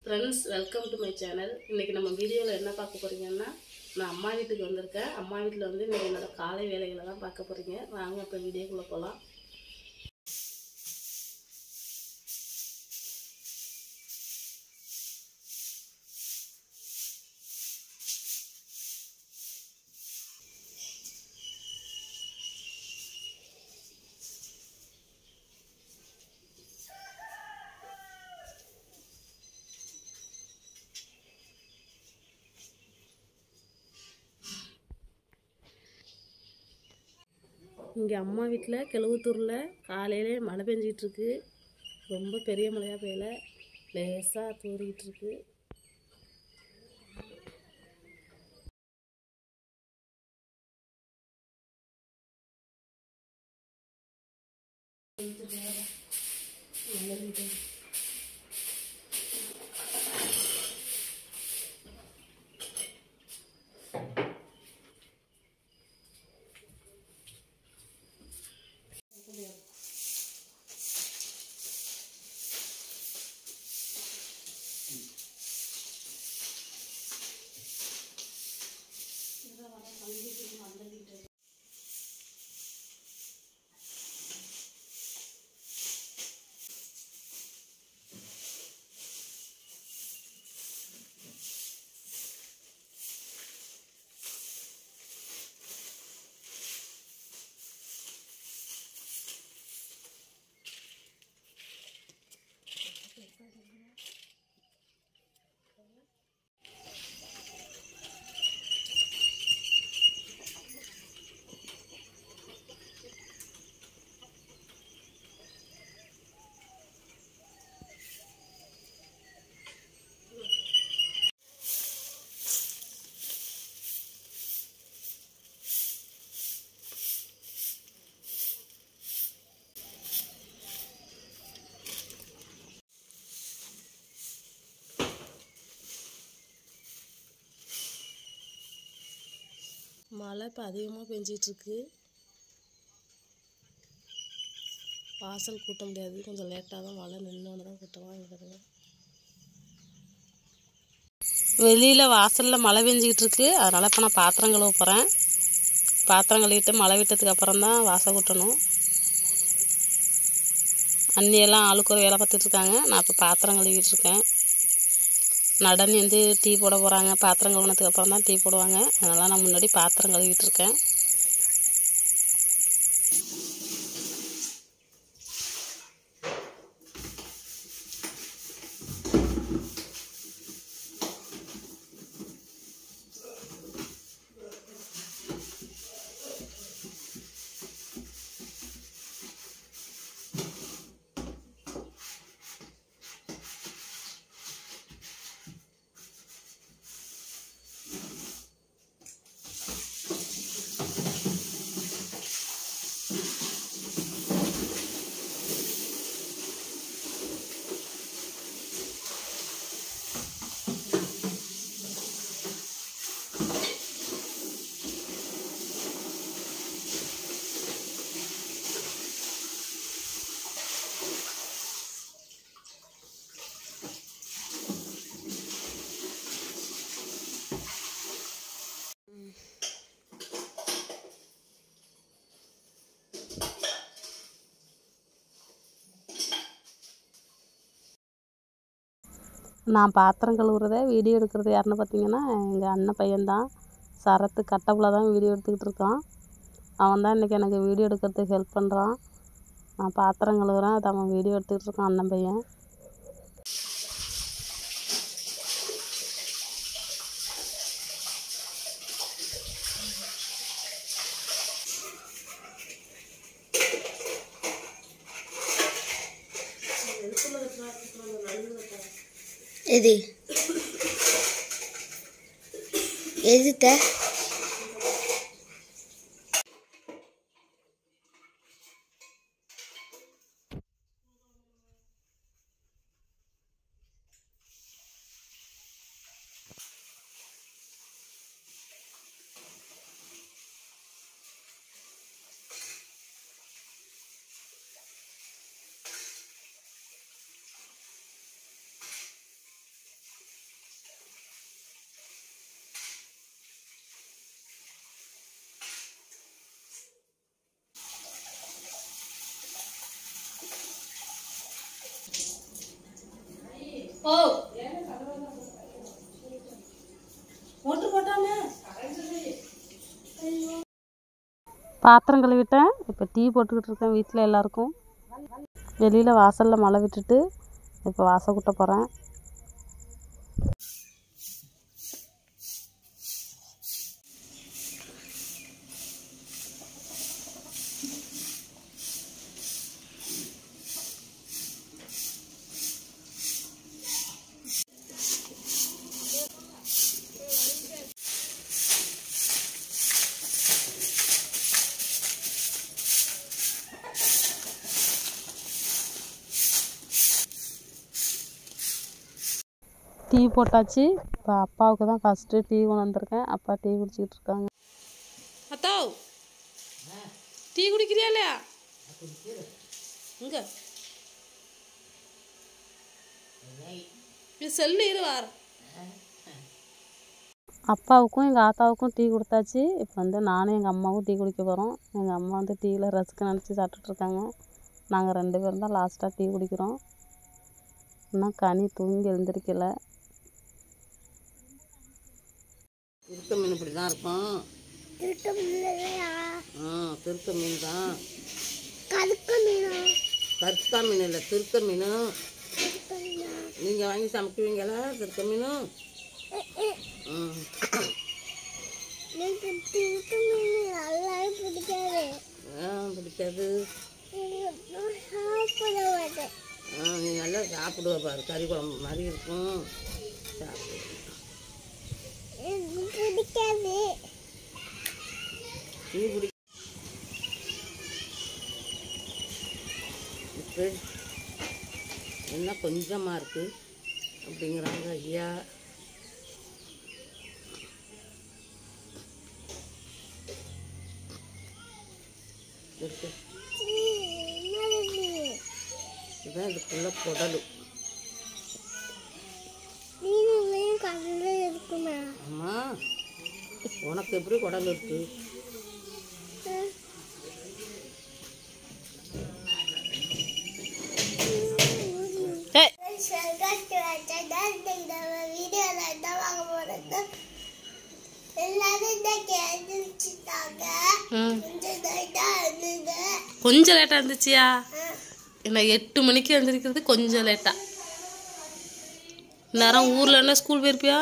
friends welcome to my channel இன்றைக்கி நம்ம வீடியோவில் என்ன பார்க்க போகிறீங்கன்னா நான் அம்மா வீட்டுக்கு வந்திருக்கேன் அம்மா வீட்டில் வந்து இன்றைக்கி என்னோட காலை வேலைகளை தான் பார்க்க போகிறீங்க வாங்க இப்போ வீடியோக்குள்ளே போகலாம் இங்கே அம்மா வீட்டில் கிழவுத்தூரில் காலையிலே மழை பெஞ்சிட்டு இருக்கு ரொம்ப பெரிய மழையாக பெய்யல லேசாக தூறிக்கிட்டு இருக்கு மழை இப்போ அதிகமாக பெஞ்சிட்ருக்கு வாசல் கூட்ட முடியாது கொஞ்சம் லேட்டாக தான் மழை நின்னோன்னு தான் கூட்டமாக இருக்கிறது வெளியில் வாசலில் மழை பெஞ்சிக்கிட்டு இருக்கு அதனால் இப்போ நான் பாத்திரம் கழுவ போகிறேன் பாத்திரம் கழுவிட்டு மழை விட்டதுக்கு அப்புறம் தான் வாசல் கூட்டணும் அண்ணியெல்லாம் ஆளுக்கு ஒரு வேலை பார்த்துட்டு இருக்காங்க நான் இப்போ பாத்திரம் கழுவிட்டு இருக்கேன் நடனி வந்து டீ போட போகிறாங்க பாத்திரம் கழுவுனதுக்கு அப்புறம் தான் டீ போடுவாங்க அதனால் நான் முன்னாடி பாத்திரம் கழுவிட்டு இருக்கேன் நான் பாத்திரம் கழுவுறத வீடியோ எடுக்கிறது யாருன்னு பார்த்தீங்கன்னா எங்கள் அண்ணன் பையன்தான் சரத்து கட்டப்பில் தான் வீடியோ எடுத்துக்கிட்டு இருக்கான் அவன் தான் இன்றைக்கி எனக்கு வீடியோ எடுக்கிறதுக்கு ஹெல்ப் பண்ணுறான் நான் பாத்திரம் கழுவுறேன் அதை அவன் வீடியோ எடுத்துக்கிட்டு இருக்கான் அண்ணன் பையன் எது எதுத்த பாத்திரம் கழுவிட்டேன் இப்போ டீ போட்டுக்கிட்டு இருக்கேன் வீட்டில் எல்லாருக்கும் வெளியில் வாசலில் மழை விட்டுட்டு இப்போ வாசல் கூட்ட போகிறேன் டீ போட்டாச்சு இப்போ அப்பாவுக்கு தான் ஃபஸ்ட்டு டீ கொண்டு வந்திருக்கேன் அப்பா டீ குடிச்சிக்கிட்டு இருக்காங்க அத்தோ டீ குடிக்கிறியா இல்லையா இங்க இது செல்லு இரு வார அப்பாவுக்கும் எங்கள் ஆத்தாவுக்கும் டீ கொடுத்தாச்சு இப்போ வந்து நானும் எங்கள் அம்மாவும் டீ குடிக்க போகிறோம் எங்கள் அம்மா வந்து டீயில் ரஸ்க்கு நினச்சி சாப்பிட்டுட்ருக்காங்க நாங்கள் ரெண்டு பேரும் தான் லாஸ்ட்டாக டீ குடிக்கிறோம் இன்னும் கனி தூங்கி எழுந்திருக்கல திருக்க மீன் இப்படி தான் இருக்கும் ஆ திருக்க மீன் தான் கருக்க மீனா கருக்கா மீன் இல்லை திருக்க மீன் நீங்கள் வாங்கி சமைக்குவீங்களா திருக்க மீன் ம் எனக்கு திருக்க மீன் நல்லாவே பிடிக்காது ஏன் பிடிக்காது எனக்கு சாப்பிட மாட்டேன் ஆ நீ நல்லா சாப்பிடுவ பாரு கறி குழம்பு மாதிரி இருக்கும் சாப்பிடு எனக்கு பிடிக்காது டீ குடி இப்போ என்ன கொஞ்சமாக இருக்குது அப்படிங்கிறாங்க ஐயா இருக்கு இதுதான் இதுக்குள்ள குடலு மீன் கடலில் இருக்குமா ஆமாம் உனக்கு எப்படி குடல் இருக்கு ஏய் ம் கொஞ்சம் லேட்டாக இருந்துச்சியா என்ன எட்டு மணிக்கு எழுந்திருக்கிறது கொஞ்சம் லேட்டாக நேரம் ஊரில் என்ன ஸ்கூல் போயிருப்பியா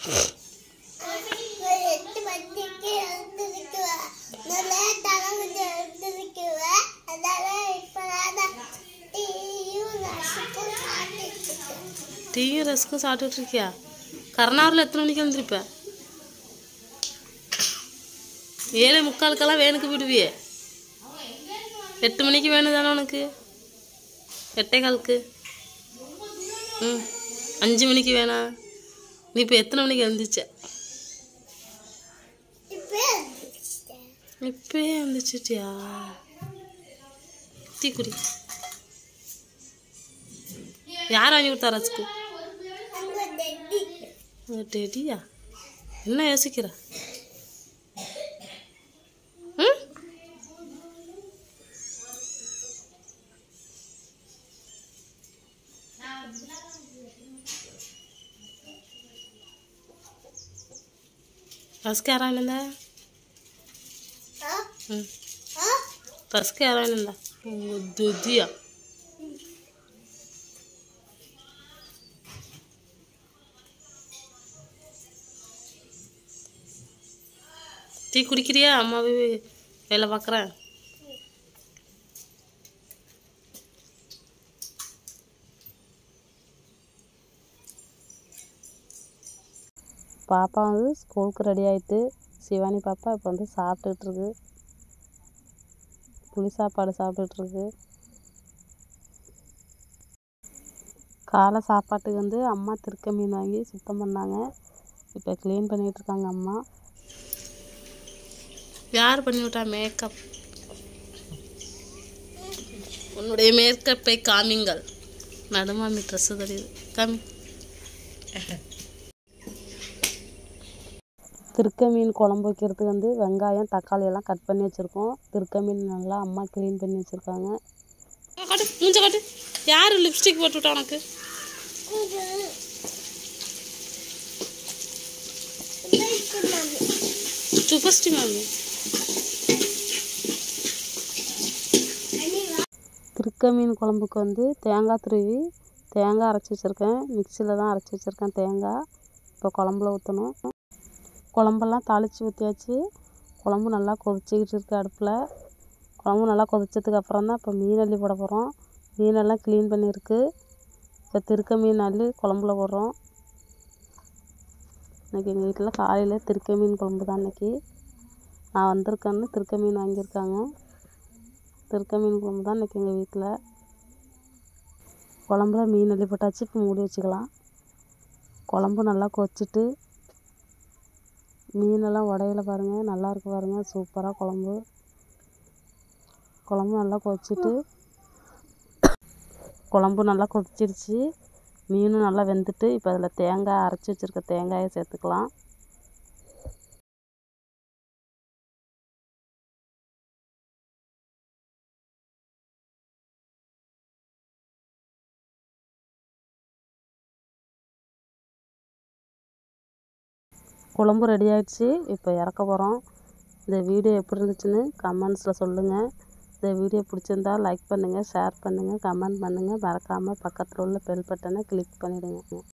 எட்டு மணிக்கு எழுந்திருக்குவேன் நான் லேட்டாக கொஞ்சம் எழுந்திருக்குவேன் அதனால இப்போ நான் டீயும் ரசமும் சாப்பிட்டுட்டு இருக்கேன் டீயும் ரஸ்க்கும் சாப்பிட்டுட்டு இருக்கியா கருணாவில் எத்தனை மணிக்கு எழுந்திருப்ப ஏழு முக்காலுக்கெல்லாம் வேனுக்கு விடுவியே எட்டு மணிக்கு வேணும் தானே உனக்கு எட்டே காலுக்கு ம் அஞ்சு மணிக்கு வேணாம் நீ இப்போ எத்தனை மணிக்கு எழுந்திரிச்ச இப்போ எழுந்திரிச்சிட்டேன் இப்பயே எழுந்திரிச்சிட்டியா டீ குடி யார் வாங்கி கொடுத்தா ரஸ்க்கு அங்கே டெட்டி உங்க டெடியா என்ன யோசிக்கிற ம் ரஸ்க்கு யாரா இருந்தா ஆ ம் ஆ ரஸ்க்கு யாரா இருந்தா உங்க துதியா டீ குடிக்கிறியா அம்மாவே வேலை பார்க்குறேன் பாப்பா வந்து ஸ்கூலுக்கு ரெடி ஆயிட்டு சிவானி பாப்பா இப்போ வந்து சாப்பிட்டுட்டு இருக்கு புளி சாப்பாடு சாப்பிட்டுட்டு இருக்கு காலை சாப்பாட்டுக்கு வந்து அம்மா திருக்க மீன் வாங்கி சுத்தம் பண்ணாங்க இப்போ க்ளீன் பண்ணிட்டு இருக்காங்க அம்மா யார் பண்ணி விட்டா மேக்கப் உன்னுடைய மேக்கப்பை காமிங்கள் நடுமாமி ட்ரெஸ்ஸு தெரியுது காமி திருக்க மீன் குழம்பு வைக்கிறதுக்கு வந்து வெங்காயம் தக்காளி எல்லாம் கட் பண்ணி வச்சுருக்கோம் திருக்க மீன் நல்லா அம்மா க்ளீன் பண்ணி வச்சுருக்காங்க காட்டு மூஞ்ச காட்டு யார் லிப்ஸ்டிக் போட்டு விட்டா உனக்கு இது చూపిస్తుంది திருக்க மீன் குழம்புக்கு வந்து தேங்காய் துருவி தேங்காய் அரைச்சி வச்சுருக்கேன் மிக்சியில் தான் அரைச்சி வச்சுருக்கேன் தேங்காய் இப்போ குழம்புல ஊற்றணும் குழம்பெல்லாம் தாளித்து ஊற்றியாச்சு குழம்பு நல்லா கொதிச்சிக்கிட்டு இருக்கு அடுப்பில் குழம்பு நல்லா கொதிச்சதுக்கு அப்புறம் தான் இப்போ மீன் அள்ளி போட போகிறோம் மீனெல்லாம் க்ளீன் பண்ணியிருக்கு இப்போ திருக்க மீன் அள்ளி குழம்புல போடுறோம் இன்றைக்கி எங்கள் வீட்டில் காலையில் திருக்க மீன் குழம்பு தான் இன்றைக்கி நான் வந்திருக்கேன்னு திருக்க மீன் வாங்கியிருக்காங்க திருக்க மீன் குழம்பு தான் இன்றைக்கி எங்கள் வீட்டில் குழம்புல மீன் அள்ளி போட்டாச்சு இப்போ மூடி வச்சுக்கலாம் குழம்பு நல்லா கொதிச்சிட்டு மீனெல்லாம் உடையில பாருங்கள் நல்லா இருக்கு பாருங்கள் சூப்பராக குழம்பு குழம்பு நல்லா கொதிச்சிட்டு குழம்பு நல்லா கொதிச்சிருச்சு மீனும் நல்லா வெந்துட்டு இப்போ அதில் தேங்காய் அரைச்சி வச்சுருக்க தேங்காயை சேர்த்துக்கலாம் குழம்பு ரெடி ஆயிடுச்சு இப்போ இறக்க போகிறோம் இந்த வீடியோ எப்படி இருந்துச்சுன்னு கமெண்ட்ஸில் சொல்லுங்கள் இந்த வீடியோ பிடிச்சிருந்தா லைக் பண்ணுங்கள் ஷேர் பண்ணுங்கள் கமெண்ட் பண்ணுங்கள் மறக்காமல் பக்கத்தில் உள்ள பெல் பட்டனை கிளிக் பண்ணிவிடுங்க